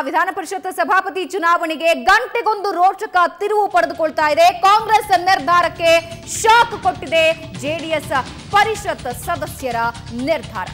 ವಿಧಾನ ಪರಿಷತ್ ಸಭಾಪತಿ ಚುನಾವಣೆಗೆ ಗಂಟೆಗೊಂದು ರೋಚಕ ತಿರುವು ಪಡೆದುಕೊಳ್ತಾ ಇದೆ ಕಾಂಗ್ರೆಸ್ ನಿರ್ಧಾರಕ್ಕೆ ಶಾಕ್ ಕೊಟ್ಟಿದೆ ಜೆಡಿಎಸ್ ಪರಿಷತ್ ಸದಸ್ಯರ ನಿರ್ಧಾರ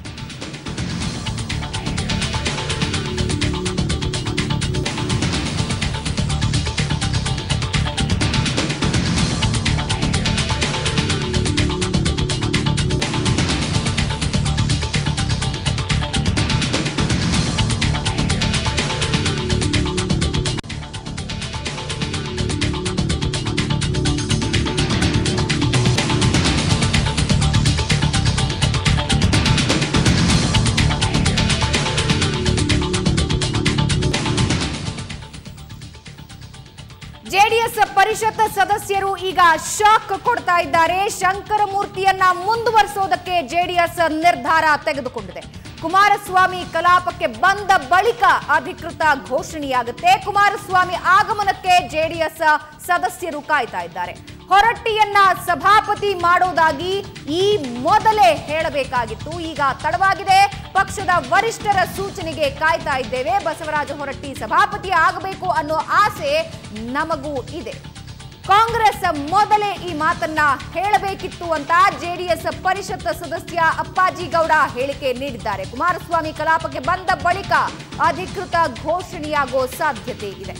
ಜೆಡಿಎಸ್ ಪರಿಷತ್ ಸದಸ್ಯರು ಈಗ ಶಾಕ್ ಕೊಡ್ತಾ ಇದ್ದಾರೆ ಶಂಕರಮೂರ್ತಿಯನ್ನ ಮುಂದುವರಿಸೋದಕ್ಕೆ ಜೆಡಿಎಸ್ ನಿರ್ಧಾರ ತೆಗೆದುಕೊಂಡಿದೆ ಕುಮಾರಸ್ವಾಮಿ ಕಲಾಪಕ್ಕೆ ಬಂದ ಬಳಿಕ ಅಧಿಕೃತ ಘೋಷಣೆಯಾಗುತ್ತೆ ಕುಮಾರಸ್ವಾಮಿ ಆಗಮನಕ್ಕೆ ಜೆಡಿಎಸ್ ಸದಸ್ಯರು ಕಾಯ್ತಾ ಇದ್ದಾರೆ ಹೊರಟ್ಟಿಯನ್ನ ಸಭಾಪತಿ ಮಾಡೋದಾಗಿ ಈ ಮೊದಲೇ ಹೇಳಬೇಕಾಗಿತ್ತು ಈಗ ತಡವಾಗಿದೆ ಪಕ್ಷದ ವರಿಷ್ಠರ ಸೂಚನೆಗೆ ಕಾಯ್ತಾ ಇದ್ದೇವೆ ಬಸವರಾಜ ಹೊರಟ್ಟಿ ಸಭಾಪತಿ ಆಗಬೇಕು ಅನ್ನೋ ಆಸೆ ನಮಗೂ ಇದೆ ಕಾಂಗ್ರೆಸ್ ಮೊದಲೇ ಈ ಮಾತನ್ನ ಹೇಳಬೇಕಿತ್ತು ಅಂತ ಜೆಡಿಎಸ್ ಪರಿಷತ್ ಸದಸ್ಯ ಅಪ್ಪಾಜಿ ಗೌಡ ಹೇಳಿಕೆ ನೀಡಿದ್ದಾರೆ ಕುಮಾರಸ್ವಾಮಿ ಕಲಾಪಕ್ಕೆ ಬಂದ ಬಳಿಕ ಅಧಿಕೃತ ಘೋಷಣೆಯಾಗೋ ಸಾಧ್ಯತೆ ಇದೆ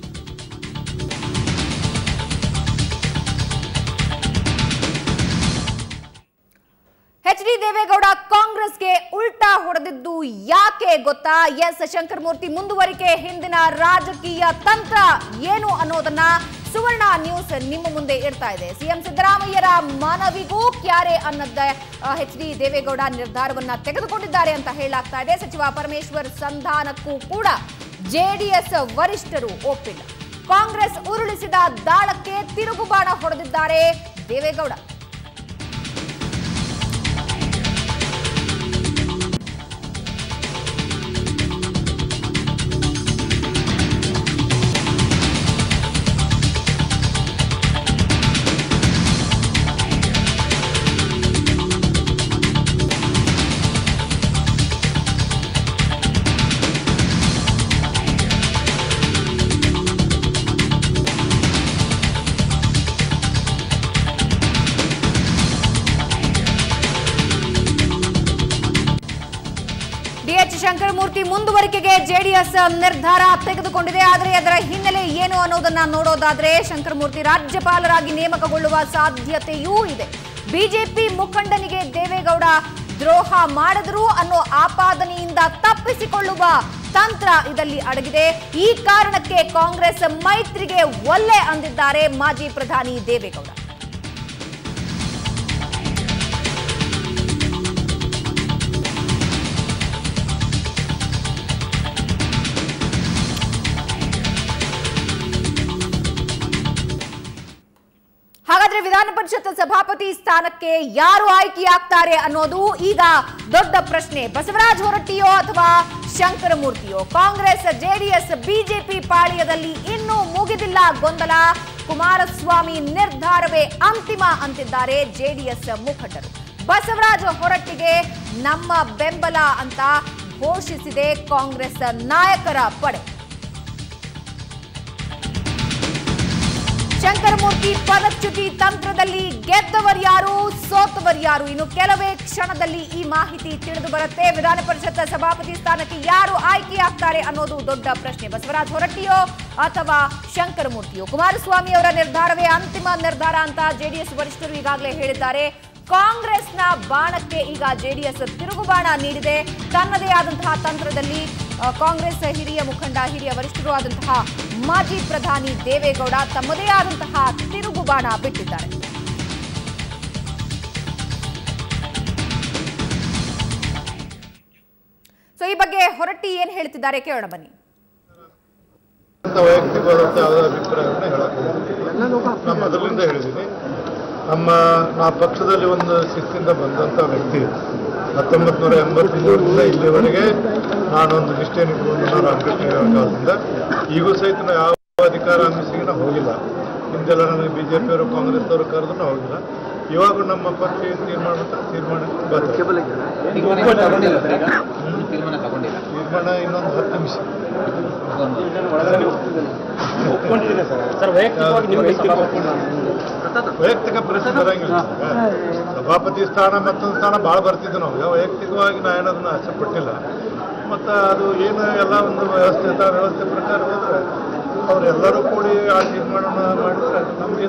ಎಚ್ ಡಿ ದೇವೇಗೌಡ ಕಾಂಗ್ರೆಸ್ಗೆ ಉಲ್ಟಾ ಹೊಡೆದಿದ್ದು ಯಾಕೆ ಗೊತ್ತಾ ಎಸ್ ಶಂಕರಮೂರ್ತಿ ಮುಂದುವರಿಕೆ ಹಿಂದಿನ ರಾಜಕೀಯ ತಂತ್ರ ಏನು ಅನ್ನೋದನ್ನ ಸುವರ್ಣ ನ್ಯೂಸ್ ನಿಮ್ಮ ಮುಂದೆ ಇಡ್ತಾ ಇದೆ ಸಿಎಂ ಸಿದ್ದರಾಮಯ್ಯರ ಮನವಿಗೂ ಕ್ಯಾರೆ ಅನ್ನದ ಎಚ್ ಡಿ ದೇವೇಗೌಡ ನಿರ್ಧಾರವನ್ನ ತೆಗೆದುಕೊಂಡಿದ್ದಾರೆ ಅಂತ ಹೇಳಲಾಗ್ತಾ ಇದೆ ಸಚಿವ ಪರಮೇಶ್ವರ್ ಸಂಧಾನಕ್ಕೂ ಕೂಡ ಜೆಡಿಎಸ್ ವರಿಷ್ಠರು ಒಪ್ಪಿಲ್ಲ ಕಾಂಗ್ರೆಸ್ ಉರುಳಿಸಿದ ದಾಳಕ್ಕೆ ತಿರುಗುಬಾಣ ಹೊಡೆದಿದ್ದಾರೆ ದೇವೇಗೌಡ ಡಿಎಚ್ ಶಂಕರಮೂರ್ತಿ ಮುಂದುವರಿಕೆಗೆ ಜೆಡಿಎಸ್ ನಿರ್ಧಾರ ತೆಗೆದುಕೊಂಡಿದೆ ಆದರೆ ಅದರ ಹಿನ್ನೆಲೆ ಏನು ಅನ್ನೋದನ್ನ ನೋಡೋದಾದ್ರೆ ಶಂಕರಮೂರ್ತಿ ರಾಜ್ಯಪಾಲರಾಗಿ ನೇಮಕಗೊಳ್ಳುವ ಸಾಧ್ಯತೆಯೂ ಇದೆ ಬಿಜೆಪಿ ಮುಖಂಡನಿಗೆ ದೇವೇಗೌಡ ದ್ರೋಹ ಮಾಡಿದ್ರು ಅನ್ನೋ ಆಪಾದನೆಯಿಂದ ತಪ್ಪಿಸಿಕೊಳ್ಳುವ ತಂತ್ರ ಇದರಲ್ಲಿ ಅಡಗಿದೆ ಈ ಕಾರಣಕ್ಕೆ ಕಾಂಗ್ರೆಸ್ ಮೈತ್ರಿಗೆ ಒಲ್ಲೆ ಅಂದಿದ್ದಾರೆ ಮಾಜಿ ಪ್ರಧಾನಿ ದೇವೇಗೌಡ ಹಾಗಾದ್ರೆ ವಿಧಾನ ಪರಿಷತ್ ಸಭಾಪತಿ ಸ್ಥಾನಕ್ಕೆ ಯಾರು ಆಯ್ಕೆಯಾಗ್ತಾರೆ ಅನ್ನೋದು ಈಗ ದೊಡ್ಡ ಪ್ರಶ್ನೆ ಬಸವರಾಜ ಹೊರಟ್ಟಿಯೋ ಅಥವಾ ಶಂಕರಮೂರ್ತಿಯೋ ಕಾಂಗ್ರೆಸ್ ಜೆಡಿಎಸ್ ಬಿಜೆಪಿ ಪಾಳ್ಯದಲ್ಲಿ ಇನ್ನೂ ಮುಗಿದಿಲ್ಲ ಗೊಂದಲ ಕುಮಾರಸ್ವಾಮಿ ನಿರ್ಧಾರವೇ ಅಂತಿಮ ಅಂತಿದ್ದಾರೆ ಜೆಡಿಎಸ್ ಮುಖಂಡರು ಬಸವರಾಜ ಹೊರಟ್ಟಿಗೆ ನಮ್ಮ ಬೆಂಬಲ ಅಂತ ಘೋಷಿಸಿದೆ ಕಾಂಗ್ರೆಸ್ ನಾಯಕರ ಪಡೆ ಶಂಕರಮೂರ್ತಿ ಪದಚ್ಯುತಿ ತಂತ್ರದಲ್ಲಿ ಗೆದ್ದವರ್ಯಾರು ಸೋತವರ್ಯಾರು ಇನ್ನು ಕೆಲವೇ ಕ್ಷಣದಲ್ಲಿ ಈ ಮಾಹಿತಿ ತಿಳಿದು ಬರುತ್ತೆ ವಿಧಾನ ಪರಿಷತ್ ಸಭಾಪತಿ ಸ್ಥಾನಕ್ಕೆ ಯಾರು ಆಯ್ಕೆಯಾಗ್ತಾರೆ ಅನ್ನೋದು ದೊಡ್ಡ ಪ್ರಶ್ನೆ ಬಸವರಾಜ ಹೊರಟ್ಟಿಯೋ ಅಥವಾ ಶಂಕರಮೂರ್ತಿಯೋ ಕುಮಾರಸ್ವಾಮಿ ಅವರ ನಿರ್ಧಾರವೇ ಅಂತಿಮ ನಿರ್ಧಾರ ಅಂತ ಜೆಡಿಎಸ್ ವರಿಷ್ಠರು ಈಗಾಗಲೇ ಹೇಳಿದ್ದಾರೆ ಕಾಂಗ್ರೆಸ್ನ ಬಾಣಕ್ಕೆ ಈಗ ಜೆಡಿಎಸ್ ತಿರುಗುಬಾಣ ನೀಡಿದೆ ತನ್ನದೇ ಆದಂತಹ ತಂತ್ರದಲ್ಲಿ ಆ, ಕಾಂಗ್ರೆಸ್ ಹಿರಿಯ ಮುಖಂಡ ಹಿರಿಯ ವರಿಷ್ಠರು ಆದಂತಹ ಮಾಜಿ ಪ್ರಧಾನಿ ದೇವೇಗೌಡ ತಮ್ಮದೇ ಆದಂತಹ ತಿರುಗುಬಾಣ ಬಿಟ್ಟಿದ್ದಾರೆ ಸೊ ಈ ಬಗ್ಗೆ ಹೊರಟ್ಟಿ ಏನ್ ಹೇಳ್ತಿದ್ದಾರೆ ಕೇಳೋಣ ಬನ್ನಿ ಅಂತ ವೈಯಕ್ತಿಕವಾದಂಥ ಯಾವುದೋ ಅಭಿಪ್ರಾಯವನ್ನು ಹೇಳಕ್ಕೆ ನಾನು ಮೊದಲಿಂದ ಹೇಳಿದ್ದೀನಿ ನಮ್ಮ ನಾ ಪಕ್ಷದಲ್ಲಿ ಒಂದು ಶಿಸ್ತಿಂದ ಬಂದಂಥ ವ್ಯಕ್ತಿ ಹತ್ತೊಂಬತ್ತು ನೂರ ಎಂಬತ್ತ್ಮೂರರಿಂದ ಇಲ್ಲಿವರೆಗೆ ನಾನೊಂದು ನಿಷ್ಠೆಯನ್ನು ಇಟ್ಕೊಂಡು ನಾನು ಅಭ್ಯರ್ಥಿ ಕಾಲದಿಂದ ಈಗೂ ಸಹಿತ ನಾವು ಯಾವ ಅಧಿಕಾರ ಅಂಶಿಗೆ ನಾವು ಹೋಗಿಲ್ಲ ಹಿಂದೆಲ್ಲ ನನಗೆ ಬಿ ಜೆ ಪಿಯವರು ಕಾಂಗ್ರೆಸ್ ಅವರು ಕರೆದ್ರು ನಾವು ಹೋಗಿಲ್ಲ ಇವಾಗ ನಮ್ಮ ಪಕ್ಷ ಏನು ತೀರ್ಮಾನ ಮಾಡ್ತಾರೆ ತೀರ್ಮಾನಕ್ಕೆ ಬರ್ತದೆ ತೀರ್ಮಾನ ತಗೊಂಡಿಲ್ಲ ಸರ್ ಈಗ ತೀರ್ಮಾನ ತಗೊಂಡಿಲ್ಲ ತೀರ್ಮಾನ ಇನ್ನೊಂದು ಹತ್ತು ನಿಮಿಷ ಸರ್ ವೈಯಕ್ತಿಕವಾಗಿ ನಿಮಗೆ ಸಭಾಪತಿ ವೈಯಕ್ತಿಕ ಪ್ರಶ್ನೆ ಬರಂಗಿಲ್ಲ ಸಭಾಪತಿ ಸ್ಥಾನ ಮತ್ತೊಂದು ಸ್ಥಾನ ಭಾಳ ಬರ್ತಿದ್ದೆ ನಾವು ಈಗ ವೈಯಕ್ತಿಕವಾಗಿ ನಾ ಏನದನ್ನ ಆಸೆ ಪಟ್ಟಿಲ್ಲ ಮತ್ತು ಅದು ಏನು ಎಲ್ಲ ಒಂದು ವ್ಯವಸ್ಥೆ ಇತ್ತು, ಆ ವ್ಯವಸ್ಥೆ ಪ್ರಕಾರ ಹೋದ್ರೆ ಅವರೆಲ್ಲರೂ ಕೂಡಿ ಆ ತೀರ್ಮಾನ ಮಾಡಿದ್ರೆ ನಮಗೆ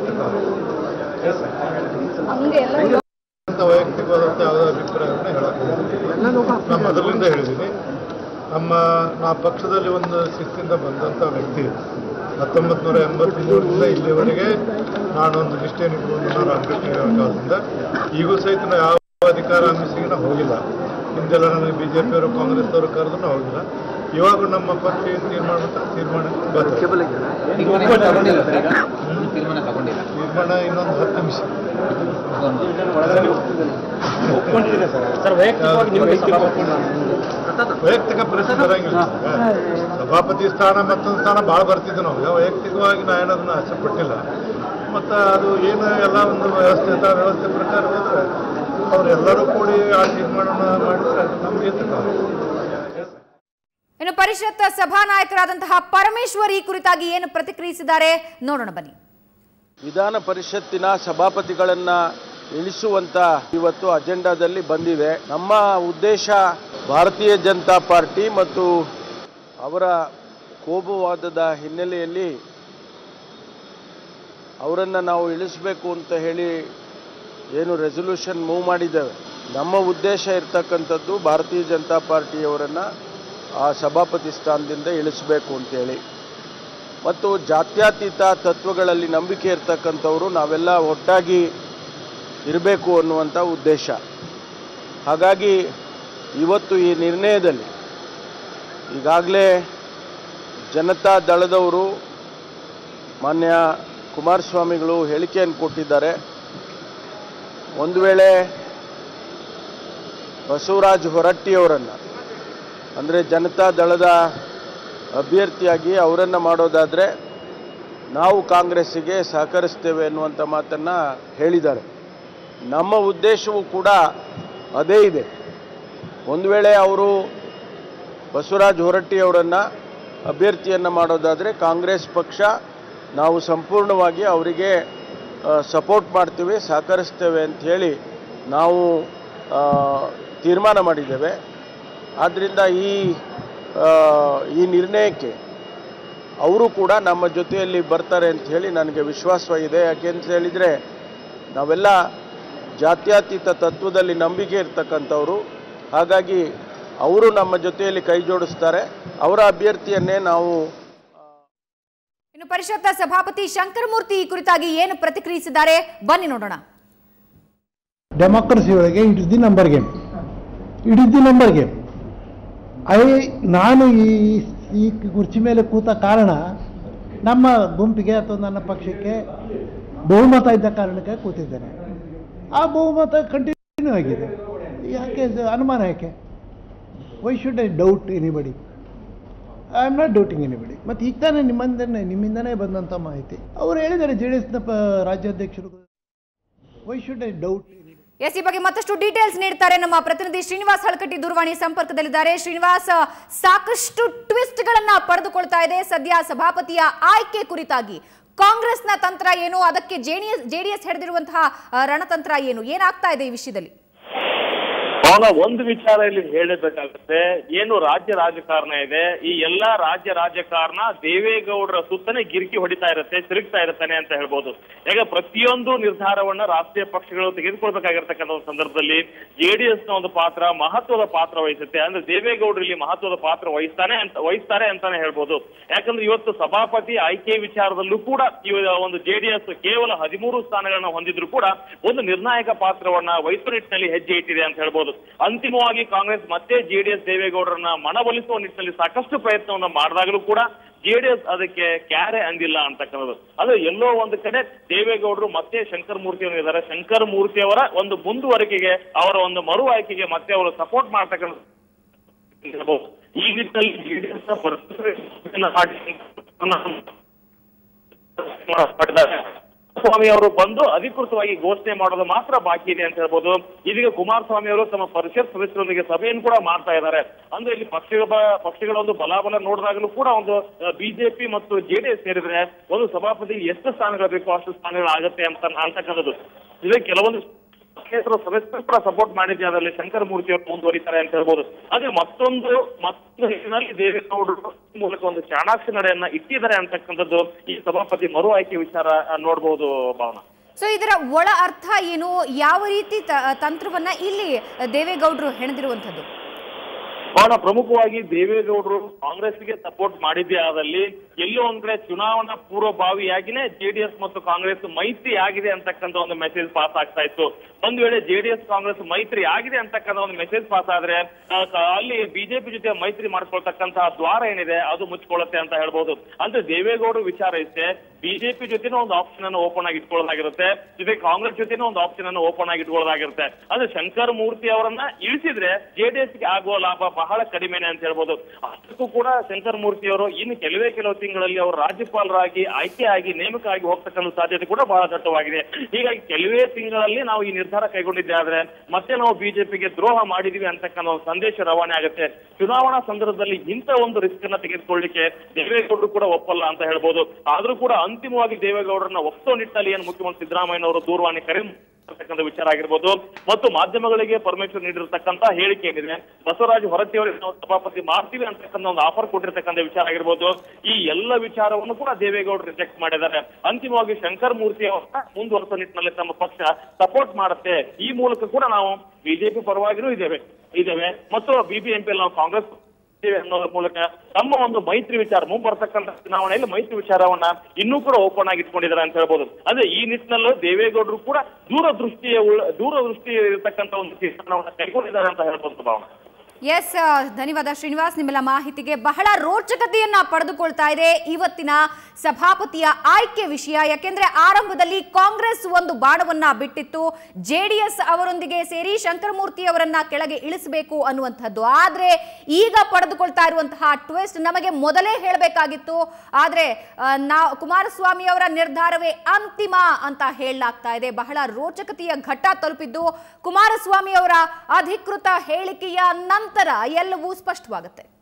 ಅಂತ ವೈಯಕ್ತಿಕವಾದಂಥ ಯಾವುದೋ ಅಭಿಪ್ರಾಯವನ್ನು ಹೇಳಕ್ಕೆ ನಾನು ಮೊದಲಿಂದ ಹೇಳಿದ್ದೀನಿ ನಮ್ಮ ನಾ ಪಕ್ಷದಲ್ಲಿ ಒಂದು ಶಿಸ್ತಿಂದ ಬಂದಂಥ ವ್ಯಕ್ತಿ ಹತ್ತೊಂಬತ್ತು ನೂರ ಎಂಬತ್ತ್ಮೂರರಿಂದ ಇಲ್ಲಿವರೆಗೆ ನಾನೊಂದು ನಿಷ್ಠೆಯನ್ನು ಇಟ್ಕೊಂಡು ಅಂಬೇಡ್ಕರ್ ಕಾಲದಿಂದ ಈಗೂ ಸಹಿತ ನಾವು ಯಾವ ಅಧಿಕಾರ ಆಮಿಸಿಗೆ ನಾವು ಹೋಗಿಲ್ಲ ಹಿಂದೆಲ್ಲ ನನಗೆ ಬಿ ಜೆ ಪಿಯವರು ಕಾಂಗ್ರೆಸ್ ಅವರು ಕರೆದ್ರು ನಾವು ಹೋಗಿಲ್ಲ ಇವಾಗ ನಮ್ಮ ಪಕ್ಷ ಏನು ತೀರ್ಮಾನ ಮಾಡ್ತಾರೆ ತೀರ್ಮಾನಕ್ಕೆ ಬರ್ತದೆ ತೀರ್ಮಾನ ತಗೊಂಡಿಲ್ಲ ಸರ್ ಈಗ ತೀರ್ಮಾನ ತಗೊಂಡಿಲ್ಲ ತೀರ್ಮಾನ ಇನ್ನೊಂದು ಹತ್ತು ನಿಮಿಷ ಒಪ್ಕೊಂಡಿದ್ದೀರಾ ಸರ್ ಸರ್ ವೈಯಕ್ತಿಕವಾಗಿ ನಿಮಗೆ ಸಭಾಪತಿ ವೈಯಕ್ತಿಕ ಪ್ರಶ್ನೆ ಬರಂಗಿಲ್ಲ ಸಭಾಪತಿ ಸ್ಥಾನ ಮತ್ತೊಂದು ಸ್ಥಾನ ಭಾಳ ಬರ್ತಿದ್ದೆ ನಾವು ಈಗ ವೈಯಕ್ತಿಕವಾಗಿ ನಾ ಏನದನ್ನ ಆಸೆ ಪಟ್ಟಿಲ್ಲ ಮತ್ತು ಅದು ಏನು ಎಲ್ಲ ಒಂದು ವ್ಯವಸ್ಥೆ ಇತ್ತು, ಆ ವ್ಯವಸ್ಥೆ ಪ್ರಕಾರ ಹೋದ್ರೆ ಅವರೆಲ್ಲರೂ ಕೂಡಿ ಆ ತೀರ್ಮಾನ ಮಾಡಿದ್ರೆ ನಮಗೆ ಇನ್ನು ಪರಿಷತ್ ಸಭಾನಾಯಕರಾದಂತಹ ಪರಮೇಶ್ವರ್ ಈ ಕುರಿತಾಗಿ ಏನು ಪ್ರತಿಕ್ರಿಯಿಸಿದ್ದಾರೆ ನೋಡೋಣ ಬನ್ನಿ ವಿಧಾನ ಪರಿಷತ್ತಿನ ಸಭಾಪತಿಗಳನ್ನ ಇಳಿಸುವಂತ ಇವತ್ತು ಅಜೆಂಡಾದಲ್ಲಿ ಬಂದಿದೆ ನಮ್ಮ ಉದ್ದೇಶ ಭಾರತೀಯ ಜನತಾ ಪಾರ್ಟಿ ಮತ್ತು ಅವರ ಕೋಮುವಾದದ ಹಿನ್ನೆಲೆಯಲ್ಲಿ ಅವರನ್ನು ನಾವು ಇಳಿಸಬೇಕು ಅಂತ ಹೇಳಿ ಏನು ರೆಸೊಲ್ಯೂಷನ್ ಮೂವ್ ಮಾಡಿದ್ದೇವೆ ನಮ್ಮ ಉದ್ದೇಶ ಇರ್ತಕ್ಕಂಥದ್ದು ಭಾರತೀಯ ಜನತಾ ಪಾರ್ಟಿಯವರನ್ನು ಆ ಸಭಾಪತಿ ಸ್ಥಾನದಿಂದ ಇಳಿಸಬೇಕು ಅಂತೇಳಿ ಮತ್ತು ಜಾತ್ಯತೀತ ತತ್ವಗಳಲ್ಲಿ ನಂಬಿಕೆ ಇರ್ತಕ್ಕಂಥವರು ನಾವೆಲ್ಲ ಒಟ್ಟಾಗಿ ಇರಬೇಕು ಅನ್ನುವಂಥ ಉದ್ದೇಶ ಹಾಗಾಗಿ ಇವತ್ತು ಈ ನಿರ್ಣಯದಲ್ಲಿ ಈಗಾಗಲೇ ಜನತಾ ದಳದವರು ಮಾನ್ಯ ಕುಮಾರಸ್ವಾಮಿಗಳು ಹೇಳಿಕೆಯನ್ನು ಕೊಟ್ಟಿದ್ದಾರೆ ಒಂದು ವೇಳೆ ಬಸವರಾಜ್ ಹೊರಟ್ಟಿಯವರನ್ನು ಅಂದರೆ ಜನತಾ ದಳದ ಅಭ್ಯರ್ಥಿಯಾಗಿ ಅವರನ್ನು ಮಾಡೋದಾದರೆ ನಾವು ಕಾಂಗ್ರೆಸ್ಸಿಗೆ ಸಹಕರಿಸ್ತೇವೆ ಅನ್ನುವಂಥ ಮಾತನ್ನು ಹೇಳಿದ್ದಾರೆ ನಮ್ಮ ಉದ್ದೇಶವೂ ಕೂಡ ಅದೇ ಇದೆ ಒಂದು ವೇಳೆ ಅವರು ಬಸವರಾಜ್ ಹೊರಟ್ಟಿಯವರನ್ನು ಅಭ್ಯರ್ಥಿಯನ್ನು ಮಾಡೋದಾದರೆ ಕಾಂಗ್ರೆಸ್ ಪಕ್ಷ ನಾವು ಸಂಪೂರ್ಣವಾಗಿ ಅವರಿಗೆ ಸಪೋರ್ಟ್ ಮಾಡ್ತೀವಿ ಸಹಕರಿಸ್ತೇವೆ ಅಂತ ಹೇಳಿ ನಾವು ಆ, ತೀರ್ಮಾನ ಮಾಡಿದ್ದೇವೆ ಆದ್ದರಿಂದ ಈ ಆ, ಈ ನಿರ್ಣಯಕ್ಕೆ ಅವರು ಕೂಡ ನಮ್ಮ ಜೊತೆಯಲ್ಲಿ ಬರ್ತಾರೆ ಅಂತ ಹೇಳಿ ನನಗೆ ವಿಶ್ವಾಸ ಇದೆ ಯಾಕೆ ಅಂತ ಹೇಳಿದರೆ ನಾವೆಲ್ಲ ಜಾತ್ಯತೀತ ತತ್ವದಲ್ಲಿ ನಂಬಿಕೆ ಇರ್ತಕ್ಕಂಥವ್ರು ಹಾಗಾಗಿ ಅವರು ನಮ್ಮ ಜೊತೆಯಲ್ಲಿ ಕೈ ಜೋಡಿಸ್ತಾರೆ ಅವರ ಅಭ್ಯರ್ಥಿಯನ್ನೇ ನಾವು ಇನ್ನು ಪರಿಷತ್ ಸಭಾಪತಿ ಶಂಕರಮೂರ್ತಿ ಈ ಕುರಿತಾಗಿ ಏನು ಪ್ರತಿಕ್ರಿಯಿಸಿದ್ದಾರೆ ಬನ್ನಿ ನೋಡೋಣ ಡೆಮಾಕ್ರಸಿ ಒಳಗೆ it is the number game it is the number game I ನಾನು ಈ ಈ ಕುರ್ಚಿ ಮೇಲೆ ಕೂತ ಕಾರಣ ನಮ್ಮ ಗುಂಪಿಗೆ ಅಥವಾ ನನ್ನ ಪಕ್ಷಕ್ಕೆ ಬಹುಮತ ಇದ್ದ ಕಾರಣಕ್ಕೆ ಕೂತಿದ್ದೇನೆ ಆ ಬಹುಮತ ಕಂಟಿನ್ಯೂ ಆಗಿದೆ ಯಾಕೆ ಇದು ಅನುಮಾನ ಯಾಕೆ why should I doubt anybody I am not doubting anybody ಮತ್ತು ಈಗ ತಾನೇ ನಿಮ್ಮಿಂದನೇ ನಿಮ್ಮಿಂದನೇ ಬಂದಂಥ ಮಾಹಿತಿ ಅವರು ಹೇಳಿದ್ದಾರೆ ಜೆ ಡಿ ಎಸ್ನ ಪ ರಾಜ್ಯಾಧ್ಯಕ್ಷರು ವೈ ಶುಡ್ ಐ ಡೌಟ್ ಎಸ್ ಈ ಬಗ್ಗೆ ಮತ್ತಷ್ಟು ಡೀಟೇಲ್ಸ್ ನೀಡ್ತಾರೆ ನಮ್ಮ ಪ್ರತಿನಿಧಿ ಶ್ರೀನಿವಾಸ್ ಹಳಕಟ್ಟಿ ದೂರವಾಣಿ ಸಂಪರ್ಕದಲ್ಲಿದ್ದಾರೆ ಶ್ರೀನಿವಾಸ್ ಸಾಕಷ್ಟು ಟ್ವಿಸ್ಟ್ ಗಳನ್ನ ಪಡೆದುಕೊಳ್ತಾ ಇದೆ ಸದ್ಯ ಸಭಾಪತಿಯ ಆಯ್ಕೆ ಕುರಿತಾಗಿ ಕಾಂಗ್ರೆಸ್ನ ತಂತ್ರ ಏನು ಅದಕ್ಕೆ ಜೆಡಿಎಸ್ ಜೆಡಿಎಸ್ ಹಿಡಿದಿರುವಂತಹ ಆ, ರಣತಂತ್ರ ಏನು ಏನಾಗ್ತಾ ಇದೆ ಈ ವಿಷಯದಲ್ಲಿ ಅವನ ಒಂದು ವಿಚಾರ ಇಲ್ಲಿ ಹೇಳಬೇಕಾಗುತ್ತೆ ಏನು ರಾಜ್ಯ ರಾಜಕಾರಣ ಇದೆ ಈ ಎಲ್ಲಾ ರಾಜ್ಯ ರಾಜಕಾರಣ ದೇವೇಗೌಡರ ಸುತ್ತನೇ ಗಿರಿಕಿ ಹೊಡಿತಾ ಇರುತ್ತೆ ತಿರುಗ್ತಾ ಇರುತ್ತಾನೆ ಅಂತ ಹೇಳ್ಬೋದು ಈಗ ಪ್ರತಿಯೊಂದು ನಿರ್ಧಾರವನ್ನ ರಾಷ್ಟ್ರೀಯ ಪಕ್ಷಗಳು ತೆಗೆದುಕೊಳ್ಬೇಕಾಗಿರ್ತಕ್ಕಂಥ ಒಂದು ಸಂದರ್ಭದಲ್ಲಿ ಜೆಡಿಎಸ್ ನ ಒಂದು ಪಾತ್ರ ಮಹತ್ವದ ಪಾತ್ರ ವಹಿಸುತ್ತೆ ಅಂದ್ರೆ ದೇವೇಗೌಡರು ಇಲ್ಲಿ ಮಹತ್ವದ ಪಾತ್ರ ವಹಿಸ್ತಾನೆ ಅಂತ ವಹಿಸ್ತಾರೆ ಅಂತಾನೆ ಹೇಳ್ಬೋದು ಯಾಕಂದ್ರೆ ಇವತ್ತು ಸಭಾಪತಿ ಆಯ್ಕೆ ವಿಚಾರದಲ್ಲೂ ಕೂಡ ಈ ಒಂದು ಜೆಡಿಎಸ್ ಕೇವಲ ಹದಿಮೂರು ಸ್ಥಾನಗಳನ್ನ ಹೊಂದಿದ್ರು ಕೂಡ ಒಂದು ನಿರ್ಣಾಯಕ ಪಾತ್ರವನ್ನ ವಹಿಸುವ ನಿಟ್ಟಿನಲ್ಲಿ ಹೆಜ್ಜೆ ಇಟ್ಟಿದೆ ಅಂತ ಹೇಳ್ಬೋದು ಅಂತಿಮವಾಗಿ ಕಾಂಗ್ರೆಸ್ ಮತ್ತೆ ಜೆಡಿಎಸ್ ದೇವೇಗೌಡರನ್ನ ಮನವೊಲಿಸುವ ನಿಟ್ಟಿನಲ್ಲಿ ಸಾಕಷ್ಟು ಪ್ರಯತ್ನವನ್ನ ಮಾಡಿದಾಗಲೂ ಕೂಡ ಜೆಡಿಎಸ್ ಅದಕ್ಕೆ ಕ್ಯಾರೆ ಅಂದಿಲ್ಲ ಅಂತಕ್ಕಂಥದ್ದು ಅದು ಎಲ್ಲೋ ಒಂದು ಕಡೆ ದೇವೇಗೌಡರು ಮತ್ತೆ ಶಂಕರ್ ಮೂರ್ತಿ ಅವರು ಇದ್ದಾರೆ ಶಂಕರ್ ಮೂರ್ತಿ ಅವರ ಒಂದು ಮುಂದುವರಿಕೆಗೆ ಅವರ ಒಂದು ಮರು ಆಯ್ಕೆಗೆ ಮತ್ತೆ ಅವರು ಸಪೋರ್ಟ್ ಮಾಡ್ತಕ್ಕಂಥ ಹೇಳ್ಬೋದು. ಈ ನಿಟ್ಟಿನಲ್ಲಿ ಜೆಡಿಎಸ್ ಮಾಡಿದ್ದಾರೆ ಕುಮಾರಸ್ವಾಮಿ ಅವರು ಬಂದು ಅಧಿಕೃತವಾಗಿ ಘೋಷಣೆ ಮಾಡೋದು ಮಾತ್ರ ಬಾಕಿ ಇದೆ ಅಂತ ಹೇಳ್ಬೋದು ಇದೀಗ ಕುಮಾರಸ್ವಾಮಿ ಅವರು ತಮ್ಮ ಪರಿಷತ್ ಸದಸ್ಯರೊಂದಿಗೆ ಸಭೆಯನ್ನು ಕೂಡ ಮಾಡ್ತಾ ಇದ್ದಾರೆ ಅಂದ್ರೆ ಇಲ್ಲಿ ಪಕ್ಷಗಳ ಬ- ಪಕ್ಷಗಳ ಒಂದು ಬಲಾಬಲ ನೋಡಿದಾಗಲೂ ಕೂಡ ಒಂದು ಬಿಜೆಪಿ ಮತ್ತು ಜೆಡಿಎಸ್ ಸೇರಿದ್ರೆ ಒಂದು ಸಭಾಪತಿ ಎಷ್ಟು ಸ್ಥಾನಗಳು ಬೇಕು ಅಷ್ಟು ಸ್ಥಾನಗಳು ಆಗತ್ತೆ ಅಂತ ಅಂತಕ್ಕಂಥದ್ದು ಇದು ಕೆಲವೊಂದು ಪಕ್ಷೇತರ ಸದಸ್ಯರು ಕೂಡ ಸಪೋರ್ಟ್ ಮಾಡಿದ್ದೆ ಅದರಲ್ಲಿ ಶಂಕರ ಮೂರ್ತಿ ಅವರು ಮುಂದುವರಿತಾರೆ ಅಂತ ಹೇಳ್ಬೋದು ಅದೇ ಮತ್ತೊಂದು ಮತ್ತೊಂದು ಹೆಸರಿನಲ್ಲಿ ದೇವೇಗೌಡರು ಈ ಮೂಲಕ ಒಂದು ಚಾಣಾಕ್ಷ ನಡೆಯನ್ನ ಇಟ್ಟಿದ್ದಾರೆ ಅಂತಕ್ಕಂಥದ್ದು ಈ ಸಭಾಪತಿ ಮರು ಆಯ್ಕೆ ವಿಚಾರ ಆ, ನೋಡ್ಬೋದು ಭಾವನಾ ಸೊ ಇದರ ಒಳ ಅರ್ಥ ಏನು ಯಾವ ರೀತಿ ತ- ತಂತ್ರವನ್ನ ಇಲ್ಲಿ ದೇವೇಗೌಡರು ಹೆಣೆದಿರುವಂಥದ್ದು ಬಹಳ ಪ್ರಮುಖವಾಗಿ ದೇವೇಗೌಡರು ಕಾಂಗ್ರೆಸ್ಗೆ ಸಪೋರ್ಟ್ ಮಾಡಿದ್ದೇ ಆದಲ್ಲಿ ಎಲ್ಲೋ ಒಂದ್ ಕಡೆ ಚುನಾವಣಾ ಪೂರ್ವಭಾವಿಯಾಗಿನೇ ಜೆಡಿಎಸ್ ಮತ್ತು ಕಾಂಗ್ರೆಸ್ ಮೈತ್ರಿ ಆಗಿದೆ ಅಂತಕ್ಕಂಥ ಒಂದು ಮೆಸೇಜ್ ಪಾಸ್ ಆಗ್ತಾ ಇತ್ತು ಒಂದ್ ವೇಳೆ ಜೆಡಿಎಸ್ ಕಾಂಗ್ರೆಸ್ ಮೈತ್ರಿ ಆಗಿದೆ ಅಂತಕ್ಕಂಥ ಒಂದು ಮೆಸೇಜ್ ಪಾಸ್ ಆದ್ರೆ ಆ, ಕ- ಅಲ್ಲಿ ಬಿಜೆಪಿ ಜೊತೆ ಮೈತ್ರಿ ಮಾಡ್ಕೊಳ್ತಕ್ಕಂತಹ ದ್ವಾರ ಏನಿದೆ ಅದು ಮುಚ್ಕೊಳ್ಳುತ್ತೆ ಅಂತ ಹೇಳ್ಬೋದು ಅಂದ್ರೆ ದೇವೇಗೌಡರು ವಿಚಾರ ಇಷ್ಟೇ ಬಿಜೆಪಿ ಜೊತೆನೂ ಒಂದು ಆಪ್ಷನ್ ಅನ್ನು ಓಪನ್ ಆಗಿ ಇಟ್ಕೊಳ್ಳೋದಾಗಿರುತ್ತೆ ಜೊತೆ ಕಾಂಗ್ರೆಸ್ ಜೊತೆನೂ ಒಂದು ಆಪ್ಷನ್ ಅನ್ನು ಓಪನ್ ಆಗಿ ಇಟ್ಕೊಳ್ಳೋದಾಗಿರುತ್ತೆ ಅಂದ್ರೆ ಶಂಕರ್ ಮೂರ್ತಿ ಅವರನ್ನ ಇಳಿಸಿದ್ರೆ ಜೆಡಿಎಸ್ ಗೆ ಆಗುವ ಲಾಭ ಬಹಳ ಕಡಿಮೆನೆ ಅಂತ ಹೇಳ್ಬೋದು ಅಷ್ಟಕ್ಕೂ ಕೂಡ ಶಂಕರ್ ಮೂರ್ತಿ ಅವರು ಇನ್ನು ಕೆಲವೇ ಕೆಲವು ತಿಂಗಳಲ್ಲಿ ಅವರು ರಾಜ್ಯಪಾಲರಾಗಿ ಆಯ್ಕೆ ಆಗಿ ನೇಮಕ ಆಗಿ ಹೋಗ್ತಕ್ಕಂಥ ಸಾಧ್ಯತೆ ಕೂಡ ಬಹಳ ದಟ್ಟವಾಗಿದೆ ಹೀಗಾಗಿ ಕೆಲವೇ ತಿಂಗಳಲ್ಲಿ ನಾವು ಈ ನಿರ್ಧಾರ ಕೈಗೊಂಡಿದ್ದೆ ಆದ್ರೆ ಮತ್ತೆ ನಾವು ಬಿಜೆಪಿಗೆ ದ್ರೋಹ ಮಾಡಿದೀವಿ ಅಂತಕ್ಕಂಥ ಒಂದು ಸಂದೇಶ ರವಾನೆ ಆಗುತ್ತೆ ಚುನಾವಣಾ ಸಂದರ್ಭದಲ್ಲಿ ಇಂಥ ಒಂದು ರಿಸ್ಕ್ ಅನ್ನ ತೆಗೆದುಕೊಳ್ಳಿಕ್ಕೆ ದೇವೇಗೌಡರು ಕೂಡ ಒಪ್ಪಲ್ಲ ಅಂತ ಹೇಳ್ಬೋದು ಆದ್ರೂ ಕೂಡ ಅಂತಿಮವಾಗಿ ದೇವೇಗೌಡರನ್ನ ಒಪ್ಪೋ ನಿಟ್ಟಲ್ಲಿ ಏನು ಮುಖ್ಯಮಂತ್ರಿ ಸಿದ್ದರಾಮಯ್ಯನವರು ದೂರವಾಣಿ ಕರೆ ಮಾಡ್ತಕ್ಕಂಥ ವಿಚಾರ ಆಗಿರ್ಬೋದು ಮತ್ತು ಮಾಧ್ಯಮಗಳಿಗೆ ಪರ್ಮಿಷನ್ ನೀಡಿರ್ತಕ್ಕಂಥ ಹೇಳಿಕೆ ಏನಿದೆ ಬಸವರಾಜ ಹೊರಟ್ಟಿ ಅವರಿಗೆ ನಾವು ಸಭಾಪತಿ ಮಾಡ್ತೀವಿ ಅಂತಕ್ಕಂಥ ಒಂದು ಆಫರ್ ಕೊಟ್ಟಿರ್ತಕ್ಕಂಥ ವಿಚಾರ ಆಗಿರ್ಬೋದು ಈ ಎಲ್ಲ ವಿಚಾರವನ್ನು ಕೂಡ ದೇವೇಗೌಡರು ರಿಜೆಕ್ಟ್ ಮಾಡಿದ್ದಾರೆ ಅಂತಿಮವಾಗಿ ಶಂಕರ್ ಮೂರ್ತಿ ಅವರ ಮುಂದುವರೆಸೋ ನಿಟ್ಟಿನಲ್ಲಿ ತಮ್ಮ ಪಕ್ಷ ಸಪೋರ್ಟ್ ಮಾಡುತ್ತೆ ಈ ಮೂಲಕ ಕೂಡ ನಾವು ಬಿಜೆಪಿ ಪರವಾಗಿನೂ ಇದ್ದೇವೆ ಇದ್ದೇವೆ ಮತ್ತು ಬಿಬಿಎಂಪಿ ನಾವು ಕಾಂಗ್ರೆಸ್ ಇದ್ದೇವೆ ಅನ್ನೋದ್ರ ಮೂಲಕ ತಮ್ಮ ಒಂದು ಮೈತ್ರಿ ವಿಚಾರ ಮುಂಬರ್ತಕ್ಕಂಥ ಚುನಾವಣೆಯಲ್ಲಿ ಮೈತ್ರಿ ವಿಚಾರವನ್ನ ಇನ್ನೂ ಕೂಡ ಓಪನ್ ಆಗಿ ಇಟ್ಕೊಂಡಿದ್ದಾರೆ ಅಂತ ಹೇಳ್ಬೋದು ಅಂದ್ರೆ ಈ ನಿಟ್ಟಿನಲ್ಲೂ ದೇವೇಗೌಡರು ಕೂಡ ದೂರದೃಷ್ಟಿಯ ಉಳ್ಳ ದೂರದೃಷ್ಟಿ ಇರತಕ್ಕಂಥ ಒಂದು ತೀರ್ಮಾನವನ್ನ ಕೈಗೊಂಡಿದ್ದಾರೆ ಅಂತ ಹೇಳ್ಬೋದು ಭಾವನ ಎಸ್ ಧನ್ಯವಾದ ಶ್ರೀನಿವಾಸ್ ನಿಮ್ಮೆಲ್ಲ ಮಾಹಿತಿಗೆ ಬಹಳ ರೋಚಕತೆಯನ್ನ ಪಡೆದುಕೊಳ್ತಾ ಇದೆ ಇವತ್ತಿನ ಸಭಾಪತಿಯ ಆಯ್ಕೆ ವಿಷಯ ಯಾಕೆಂದ್ರೆ ಆರಂಭದಲ್ಲಿ ಕಾಂಗ್ರೆಸ್ ಒಂದು ಬಾಣವನ್ನ ಬಿಟ್ಟಿತ್ತು ಜೆಡಿಎಸ್ ಅವರೊಂದಿಗೆ ಸೇರಿ ಶಂಕರಮೂರ್ತಿ ಅವರನ್ನ ಕೆಳಗೆ ಇಳಿಸಬೇಕು ಅನ್ನುವಂಥದ್ದು ಆದ್ರೆ ಈಗ ಪಡೆದುಕೊಳ್ತಾ ಇರುವಂತಹ ಟ್ವಿಸ್ಟ್ ನಮಗೆ ಮೊದಲೇ ಹೇಳಬೇಕಾಗಿತ್ತು ಆದ್ರೆ ಆ, ನಾವು ಕುಮಾರಸ್ವಾಮಿ ಅವರ ನಿರ್ಧಾರವೇ ಅಂತಿಮ ಅಂತ ಹೇಳಲಾಗ್ತಾ ಇದೆ ಬಹಳ ರೋಚಕತೆಯ ಘಟ್ಟ ತಲುಪಿದ್ದು ಕುಮಾರಸ್ವಾಮಿ ಅವರ ಅಧಿಕೃತ ಹೇಳಿಕೆಯ ನಂತರ ಎಲ್ಲವೂ ಸ್ಪಷ್ಟವಾಗುತ್ತೆ